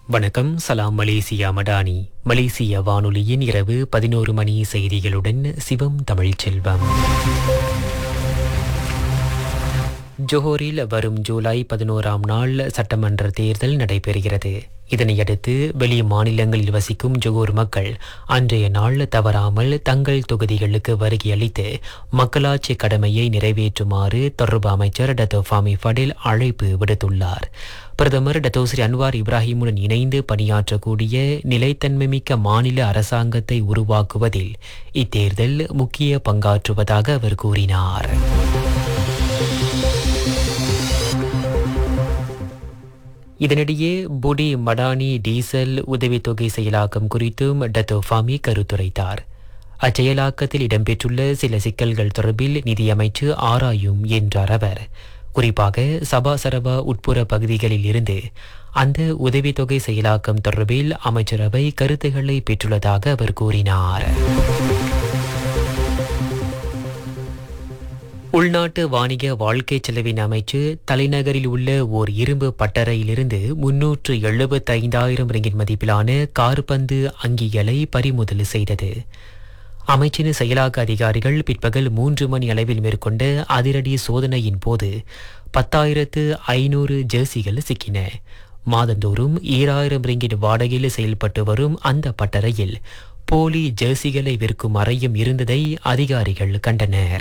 வணக்கம் சலாம் மலேசியா மடானி மலேசிய வானொலியின் இரவு பதினோரு மணி செய்திகளுடன் சிவம் தமிழ்ச் செல்வம் ஜோஹரில் வரும் ஜூலை பதினோராம் நாள் சட்டமன்ற தேர்தல் நடைபெறுகிறது இதனையடுத்து வெளி மாநிலங்களில் வசிக்கும் ஜோகூர் மக்கள் அன்றைய நாள் தவறாமல் தங்கள் தொகுதிகளுக்கு வருகையளித்து மக்களாட்சி கடமையை நிறைவேற்றுமாறு தொடர்பு அமைச்சர் டத்தோ ஃபாமி ஃபடில் அழைப்பு விடுத்துள்ளார் பிரதமர் டத்தோஸ்ரீ அன்வார் இப்ராஹிமுடன் இணைந்து பணியாற்றக்கூடிய நிலைத்தன்மைமிக்க மாநில அரசாங்கத்தை உருவாக்குவதில் இத்தேர்தல் முக்கிய பங்காற்றுவதாக அவர் கூறினார் இதனிடையே புடி மடானி டீசல் உதவித்தொகை செயலாக்கம் குறித்தும் டத்தோ ஃபாமி கருத்துரைத்தார் அச்செயலாக்கத்தில் இடம்பெற்றுள்ள சில சிக்கல்கள் தொடர்பில் நிதியமைச்சு ஆராயும் என்றார் அவர் குறிப்பாக சபா சரபா உட்புற பகுதிகளில் இருந்து அந்த உதவித்தொகை செயலாக்கம் தொடர்பில் அமைச்சரவை கருத்துக்களை பெற்றுள்ளதாக அவர் கூறினார் உள்நாட்டு வாணிக வாழ்க்கை செலவின் அமைச்சு தலைநகரில் உள்ள ஓர் இரும்பு பட்டறையிலிருந்து முன்னூற்று எழுபத்தைந்தாயிரம் ரிங்கிட் மதிப்பிலான கார்பந்து அங்கிகளை பறிமுதல் செய்தது அமைச்சின் செயலாக்க அதிகாரிகள் பிற்பகல் மூன்று மணி அளவில் மேற்கொண்ட அதிரடி சோதனையின் போது பத்தாயிரத்து ஐநூறு ஜெர்சிகள் சிக்கின மாதந்தோறும் ஈராயிரம் ரிங்கிட் வாடகையில் செயல்பட்டு வரும் அந்த பட்டறையில் போலி ஜெர்சிகளை விற்கும் அறையும் இருந்ததை அதிகாரிகள் கண்டனர்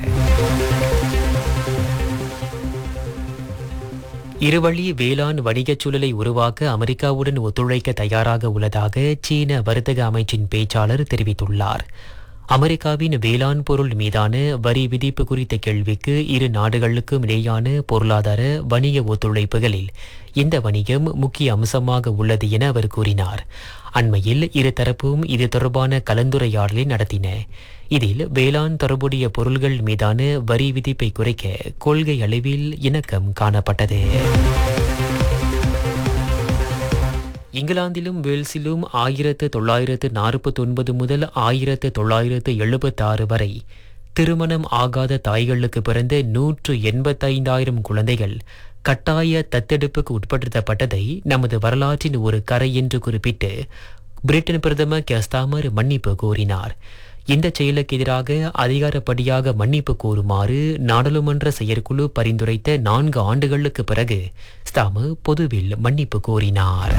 இருவழி வேளாண் வணிகச் சூழலை உருவாக்க அமெரிக்காவுடன் ஒத்துழைக்க தயாராக உள்ளதாக சீன வர்த்தக அமைச்சின் பேச்சாளர் தெரிவித்துள்ளார் அமெரிக்காவின் வேளாண் பொருள் மீதான வரி விதிப்பு குறித்த கேள்விக்கு இரு நாடுகளுக்கும் இடையான பொருளாதார வணிக ஒத்துழைப்புகளில் இந்த வணிகம் முக்கிய அம்சமாக உள்ளது என அவர் கூறினார் அண்மையில் இருதரப்பும் இது தொடர்பான கலந்துரையாடலை நடத்தின இதில் வேளாண் தொடர்புடைய பொருள்கள் மீதான வரி விதிப்பை குறைக்க கொள்கை அளவில் இணக்கம் காணப்பட்டது இங்கிலாந்திலும் வேல்ஸிலும் ஆயிரத்து தொள்ளாயிரத்து நாற்பத்தி ஒன்பது முதல் ஆயிரத்து தொள்ளாயிரத்து எழுபத்தாறு வரை திருமணம் ஆகாத தாய்களுக்கு பிறந்த நூற்று எண்பத்தைந்தாயிரம் குழந்தைகள் கட்டாய தத்தெடுப்புக்கு உட்படுத்தப்பட்டதை நமது வரலாற்றின் ஒரு கரை என்று குறிப்பிட்டு பிரிட்டன் பிரதமர் கெஸ்தாமர் மன்னிப்பு கோரினார் இந்த செயலுக்கு எதிராக அதிகாரப்படியாக மன்னிப்பு கோருமாறு நாடாளுமன்ற செயற்குழு பரிந்துரைத்த நான்கு ஆண்டுகளுக்கு பிறகு ஸ்தாம பொதுவில் மன்னிப்பு கோரினார்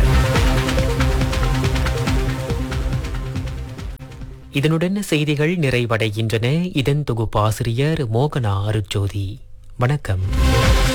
இதனுடன் செய்திகள் நிறைவடைகின்றன இதன் தொகுப்பாசிரியர் மோகனா அருட்ஜோதி வணக்கம்